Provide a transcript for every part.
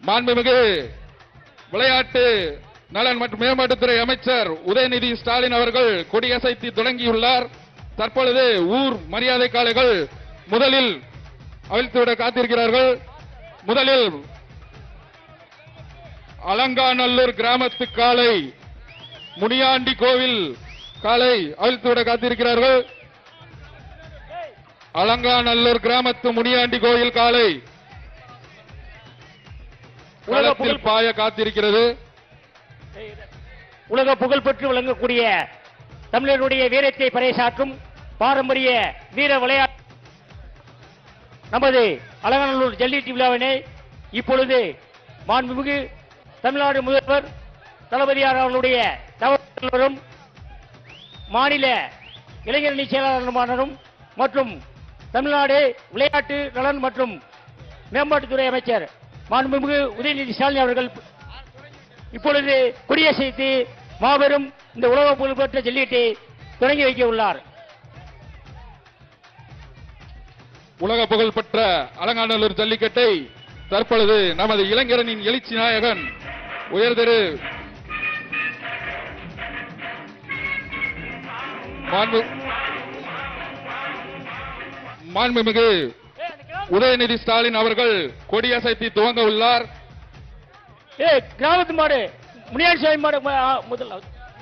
மாண்புமிகு விளையாட்டு நலன் மற்றும் மேம்பாட்டுத்துறை அமைச்சர் உதயநிதி ஸ்டாலின் அவர்கள் கொடியசைத்து தொடங்கியுள்ளார் தற்பொழுது ஊர் மரியாதை காளைகள் முதலில் அவிழ்த்துவிட காத்திருக்கிறார்கள் முதலில் அலங்காநல்லூர் கிராமத்து காளை முனியாண்டி கோவில் காளை அவிழ்த்துவிட காத்திருக்கிறார்கள் அலங்காநல்லூர் கிராமத்து முனியாண்டி கோயில் காளை களத்தில் பாய காத்திருக்கிறது உலக புகழ்பெற்று விளங்கக்கூடிய தமிழருடைய வீரத்தை பறைசாற்றும் பாரம்பரிய வீர விளையாட்டு நமது அலங்காநல்லூர் ஜல்லிக்கட்டு விழாவினை இப்பொழுது மாண்புமிகு தமிழ்நாடு முதல்வர் தளபதியார் அவர்களுடைய தவறும் மாநில இளைஞரணி செயலாளருமானரும் மற்றும் தமிழ்நாடு விளையாட்டு நலன் மற்றும் மேம்பாட்டுத்துறை அமைச்சர் மாண்புமிகு உதயநிதி ஸ்டாலின் அவர்கள் இப்பொழுது கொடியசைத்து மாபெரும் இந்த உலக புகழ்பெற்ற ஜல்லிக்கட்டை தொடங்கி வைக்க உள்ளார் உலக புகழ்பெற்ற அலங்காநல்லூர் ஜல்லிக்கட்டை தற்பொழுது நமது இளைஞரனின் எழுச்சி நாயகன் உயர்திரு மாண்பு மாண்புமிகு உதயநிதி ஸ்டாலின் அவர்கள் கொடியசைத்து துவங்க உள்ளார் ஏ கிராமத்து மாடு முனியார் சாமி மாடு ம- ஆ, முதல்ல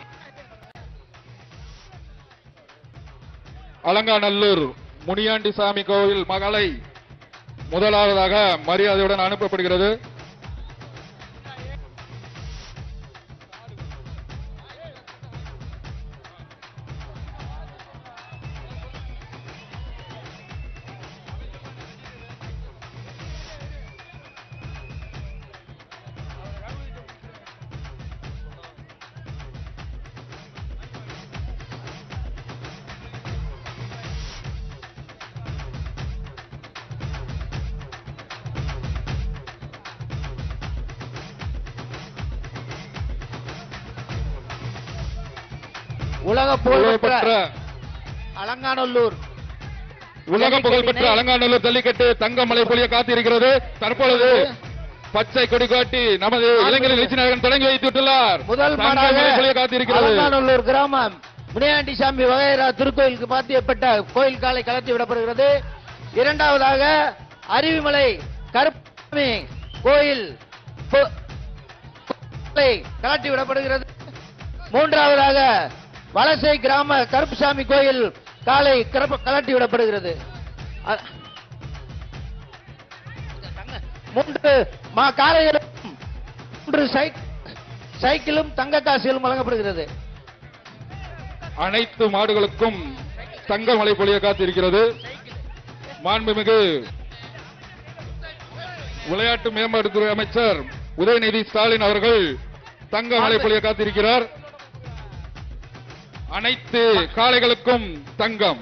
அலங்காநல்லூர் முனியாண்டி சாமி கோவில் மகளை முதலாவதாக மரியாதையுடன் அனுப்பப்படுகிறது உலக புகழ்பெற்ற புகழ்பெற்ற அலங்காநல்லூர் உலக புகழ்பெற்ற அலங்காநல்லூர் ஜல்லிக்கட்டு தங்கமலை பொழிய காத்திருக்கிறது தற்பொழுது பச்சை கொடி காட்டி நமது இளைஞர் எழுச்சி நாயகன் தொடங்கி வைத்து விட்டுள்ளார் முதல் மாடாக தங்கமலை பொழிய காத்திருக்கிறது அலங்காநல்லூர் கிராமம் முனியாண்டிசாமி வகைரா திருக்கோயிலுக்கு பாத்தியப்பட்ட கோயில் காலை கலத்தி விடப்படுகிறது இரண்டாவதாக அருவிமலை கருப்பசாமி கோயில் கோ- காலை கலட்டி விடப்படுகிறது மூன்றாவதாக வலசை கிராம கருப்புசாமி கோயில் காலை கரப்ப- கலட்டி விடப்படுகிறது அ- மூன்று மா காலைகளும் மூன்று சைக்- சைக்கிளும் தங்க காசுகளும் வழங்கப்படுகிறது அனைத்து மாடுகளுக்கும் தங்கமலை பொழிய காத்திருக்கிறது மாண்புமிகு விளையாட்டு மேம்பாட்டுத்துறை அமைச்சர் உதயநிதி ஸ்டாலின் அவர்கள் தங்கமலை பொழிய காத்திருக்கிறார் அனைத்து காளைகளுக்கும் தங்கம்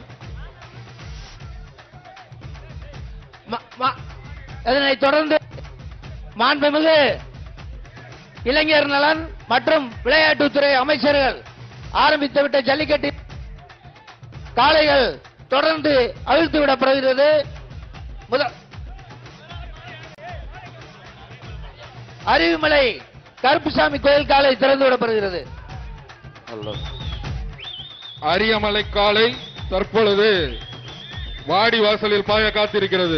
ம- ம- இதனைத் தொடர்ந்து மாண்புமிகு இளைஞர் நலன் மற்றும் விளையாட்டுத்துறை அமைச்சர்கள் ஆரம்பித்துவிட்ட ஜல்லிக்கட்டு காளைகள் தொடர்ந்து அவிழ்த்து விடப்படுகிறது முதல் அருவிமலை கருப்புசாமி கோயில் காலை திறந்து விடப்படுகிறது அரியமலை காளை தற்பொழுது வாடி வாசலில் பாய காத்திருக்கிறது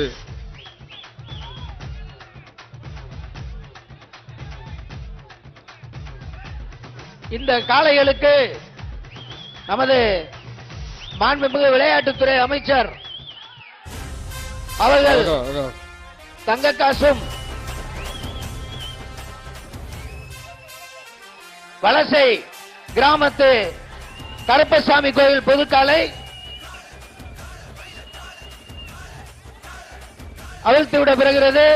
இந்த காளைகளுக்கு நமது மாண்புமிகு விளையாட்டுத்துறை அமைச்சர் அவர்கள் ஆகா, ஆகா. தங்க காசும் வலசை கிராமத்து கருப்பசாமி கோயில் பொதுக்காலை அவிழ்த்து விடப்படுகிறது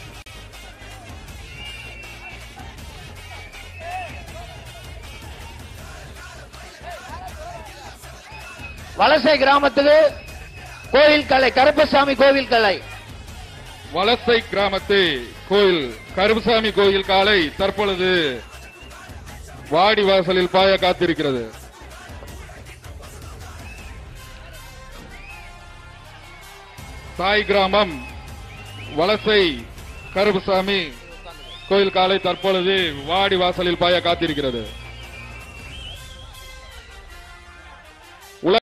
வலசை கிராமத்துக்கு கோயில் கலை கருப்பசாமி கோவில் கலை வலசை கிராமத்து கோயில் கருப்புசாமி கோயில் காலை தற்பொழுது வாடி வாசலில் பாய காத்திருக்கிறது தாய் கிராமம் வலசை கருப்புசாமி கோயில் காலை தற்பொழுது வாடி வாசலில் பாய காத்திருக்கிறது